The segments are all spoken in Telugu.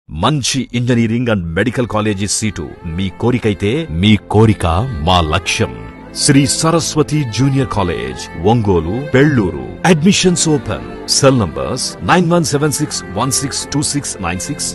మంచి engineering and medical college seat మీ కోరికైతే మీ కోరిక మా లక్ష్యం Shri Saraswati junior college Ongole Pellur admissions open cell numbers nine one seven six one six two six nine six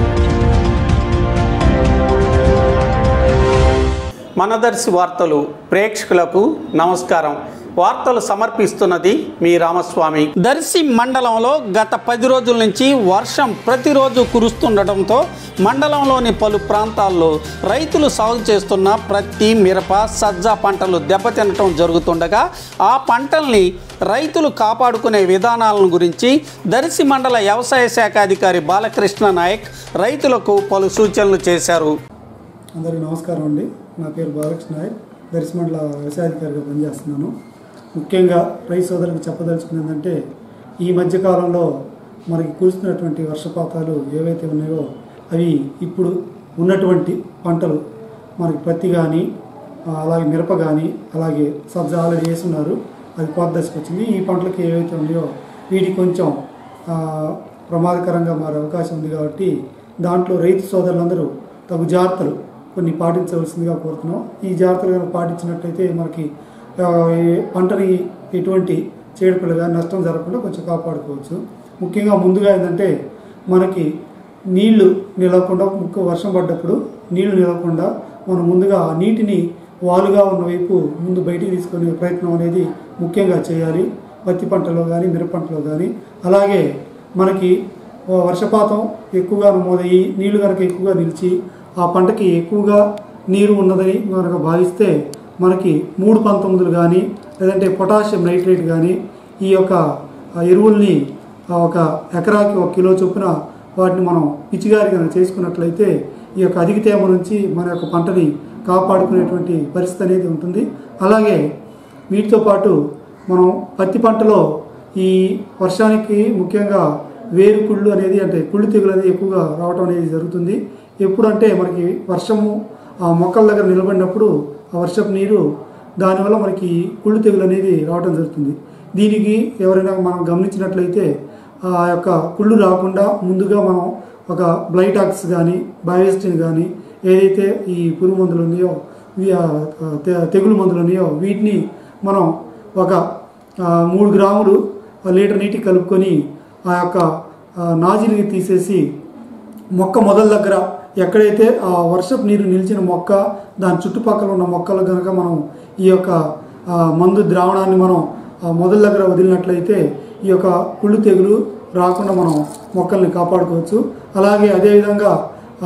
మనదర్శి వార్తలు ప్రేక్షకులకు నమస్కారం వార్తలు సమర్పిస్తున్నది మీ రామస్వామి దర్శి మండలంలో గత పది రోజుల నుంచి వర్షం ప్రతిరోజు కురుస్తుండటంతో మండలంలోని పలు ప్రాంతాల్లో రైతులు సాగు చేస్తున్న ప్రతి మిరప సజ్జ పంటలు దెబ్బతినటం జరుగుతుండగా ఆ పంటల్ని రైతులు కాపాడుకునే విధానాలను గురించి దర్శి మండల వ్యవసాయ శాఖ అధికారి బాలకృష్ణ నాయక్ రైతులకు పలు సూచనలు చేశారు అందరికీ నమస్కారం అండి నా పేరు బాలకృష్ణ నాయక్ దర్శమండల వ్యవసాయాధికారిగా పనిచేస్తున్నాను ముఖ్యంగా రైతు సోదరులకు చెప్పదలుచుకుంది ఏంటంటే ఈ మధ్యకాలంలో మనకి కురుస్తున్నటువంటి వర్షపాతాలు ఏవైతే ఉన్నాయో అవి ఇప్పుడు ఉన్నటువంటి పంటలు మనకి పత్తి కానీ అలాగే మిరప కానీ అలాగే సబ్జా ఆల్రెడీ వేస్తున్నారు అది కోత దశకు వచ్చింది ఈ పంటలకి ఏవైతే ఉన్నాయో వీటికి కొంచెం ఆ, ప్రమాదకరంగా మారే అవకాశం ఉంది కాబట్టి దాంట్లో రైతు సోదరులందరూ తగు జాగ్రత్తలు కొన్ని పాటించవలసిందిగా కోరుతున్నాం ఈ జాగ్రత్తలు కనుక పాటించినట్లయితే మనకి ఆ, ఈ పంటని ఎటువంటి చీడపీడలు కానీ నష్టం జరగకుండా కొంచెం కాపాడుకోవచ్చు ముఖ్యంగా ముందుగా ఏంటంటే మనకి నీళ్లు నిలవకుండా ముక్క వర్షం పడ్డప్పుడు నీళ్లు నిలవకుండా మనం ముందుగా ఆ నీటిని వాలుగా ఉన్న వైపు ముందు బయటికి తీసుకునే ప్రయత్నం అనేది ముఖ్యంగా చేయాలి పత్తి పంటలో కానీ మిరప పంటలో కానీ అలాగే మనకి ఆ, వర్షపాతం ఎక్కువగా నమోదయ్యి నీళ్లు కనుక ఎక్కువగా నిలిచి ఆ పంటకి ఎక్కువగా నీరు ఉన్నదని కనుక భావిస్తే మనకి మూడు పంతొమ్మిదిలు కానీ లేదంటే పొటాషియం నైట్రేట్ కానీ ఈ యొక్క ఆ, ఎరువుల్ని ఆ, ఒక ఎకరాకి ఒక కిలో చొప్పున వాటిని మనం పిచ్చిగారి కనుక చేసుకున్నట్లయితే ఈ యొక్క అధిక తేమ నుంచి మన యొక్క పంటని కాపాడుకునేటువంటి పరిస్థితి అనేది ఉంటుంది అలాగే వీటితో పాటు మనం పత్తి పంటలో ఈ వర్షానికి ముఖ్యంగా వేరు కుళ్ళు అనేది అంటే కుళ్ళు తెగులు అనేది ఎక్కువగా రావడం అనేది జరుగుతుంది ఎప్పుడంటే మనకి వర్షము ఆ మొక్కల దగ్గర నిలబడినప్పుడు ఆ వర్షపు నీరు దానివల్ల మనకి కుళ్ళు తెగులు అనేది రావడం జరుగుతుంది దీనికి ఎవరైనా మనం గమనించినట్లయితే ఆ యొక్క కుళ్ళు రాకుండా ముందుగా మనం ఒక బ్లైటాక్స్ కానీ బయోస్టిన్ కానీ ఏదైతే ఈ పురుగు మందులు ఉన్నాయో ఇవి, ఆ, తె- తెగులు మందులు ఉన్నాయో వీటిని మనం ఒక ఆ, మూడు గ్రాములు ఆ లీటర్ నీటికి కలుపుకొని ఆ యొక్క ఆ, నాజిల్ని తీసేసి మొక్క మొదల దగ్గర ఎక్కడైతే ఆ వర్షపు నీరు నిలిచిన మొక్క దాని చుట్టుపక్కల ఉన్న మొక్కలు కనుక మనం ఈ యొక్క ఆ, మందు ద్రావణాన్ని మనం ఆ మొదల దగ్గర వదిలినట్లయితే ఈ యొక్క కుళ్ళు తెగులు రాకుండా మనం మొక్కల్ని కాపాడుకోవచ్చు అలాగే అదేవిధంగా ఆ,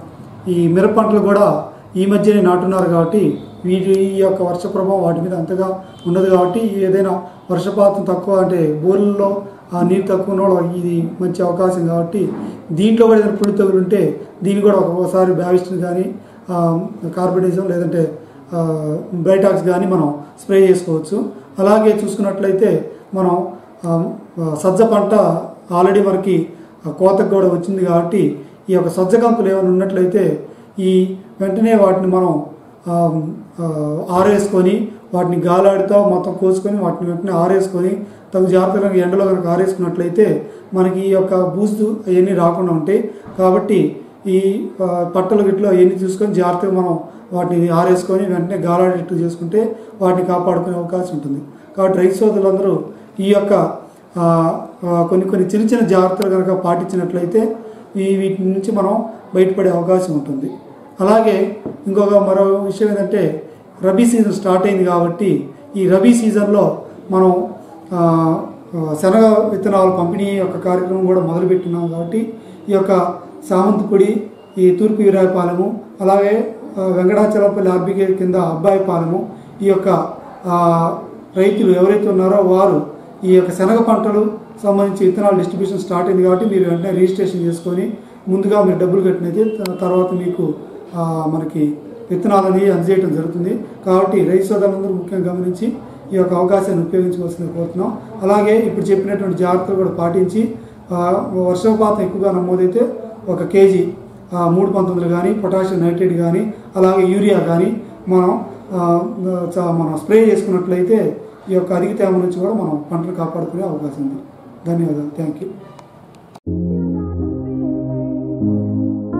ఈ మిరప పంటలు కూడా ఈ మధ్యనే నాటున్నారు కాబట్టి వీటి ఈ యొక్క వర్ష ప్రభావం వాటి మీద అంతగా ఉండదు కాబట్టి ఏదైనా వర్షపాతం తక్కువ అంటే బోర్లలో ఆ నీరు తక్కువ ఉన్న వాళ్ళు ఇది మంచి అవకాశం కాబట్టి దీంట్లో కూడా ఏదైనా పులి తెగులు ఉంటే దీన్ని కూడా ఒక్కొక్కసారి బ్యావిస్టిన్ కానీ కార్బనిజం లేదంటే బైటాక్స్ కానీ మనం స్ప్రే చేసుకోవచ్చు అలాగే చూసుకున్నట్లయితే మనం ఆ, ఆ, సజ్జ పంట ఆల్రెడీ మనకి ఆ కోతకు కూడా వచ్చింది కాబట్టి ఈ యొక్క సజ్జ కంకులు ఏమైనా ఉన్నట్లయితే ఈ వెంటనే వాటిని మనం ఆ, ఆ, ఆరేసుకొని వాటిని గాలాడుతూ మొత్తం కోసుకొని వాటిని వెంటనే ఆరేసుకొని తగు జాగ్రత్తగా ఎండలో కనుక ఆరేసుకున్నట్లయితే మనకి ఈ యొక్క బూజు అవన్నీ రాకుండా ఉంటాయి కాబట్టి ఈ ఆ, పట్టలు గిట్లు అవన్నీ చూసుకొని జాగ్రత్తగా మనం వాటిని ఆరేసుకొని వెంటనే గాలాడేట్టు చేసుకుంటే వాటిని కాపాడుకునే అవకాశం ఉంటుంది కాబట్టి రైతు సోదరులందరూ ఈ యొక్క ఆ, ఆ, కొన్ని కొన్ని చిన్న చిన్న జాగ్రత్తలు కనుక పాటించినట్లయితే ఈ వీటి నుంచి మనం బయటపడే అవకాశం ఉంటుంది అలాగే ఇంకొక మరో విషయం ఏంటంటే రబీ సీజన్ స్టార్ట్ అయింది కాబట్టి ఈ రబీ సీజన్లో మనం ఆ, ఆ, శనగ విత్తనాల పంపిణీ యొక్క కార్యక్రమం కూడా మొదలుపెట్టున్నాం కాబట్టి ఈ యొక్క సామంతపూడి ఈ తూర్పు వీరాయపాలెము అలాగే ఆ, వెంకటాచలంపల్లి ఆర్బికే కింద అబ్బాయిపాలెము ఈ యొక్క ఆ, రైతులు ఎవరైతే ఉన్నారో వారు ఈ యొక్క శనగ పంటలు సంబంధించి విత్తనాల డిస్ట్రిబ్యూషన్ స్టార్ట్ అయింది కాబట్టి మీరు వెంటనే రిజిస్ట్రేషన్ చేసుకొని ముందుగా మీరు డబ్బులు కట్టినది త- తర్వాత మీకు ఆ, మనకి విత్తనాలు అనేవి అందజేయడం జరుగుతుంది కాబట్టి రైతు సోదరులందరూ ముఖ్యంగా గమనించి ఈ యొక్క అవకాశాన్ని ఉపయోగించవలసింది కోరుతున్నాం అలాగే ఇప్పుడు చెప్పినటువంటి జాగ్రత్తలు కూడా పాటించి ఆ, వర్షపాతం ఎక్కువగా నమోదైతే ఒక కేజీ ఆ, మూడు పంతొమ్మిది కానీ పొటాషియం నైట్రేట్ కానీ అలాగే యూరియా కానీ మనం ఆ, చ- మనం స్ప్రే చేసుకున్నట్లయితే ఈ యొక్క అధిక తేమ నుంచి కూడా మనం పంటలు కాపాడుకునే అవకాశం ఉంది ధన్యవాదాలు థ్యాంక్ యూ ఆ,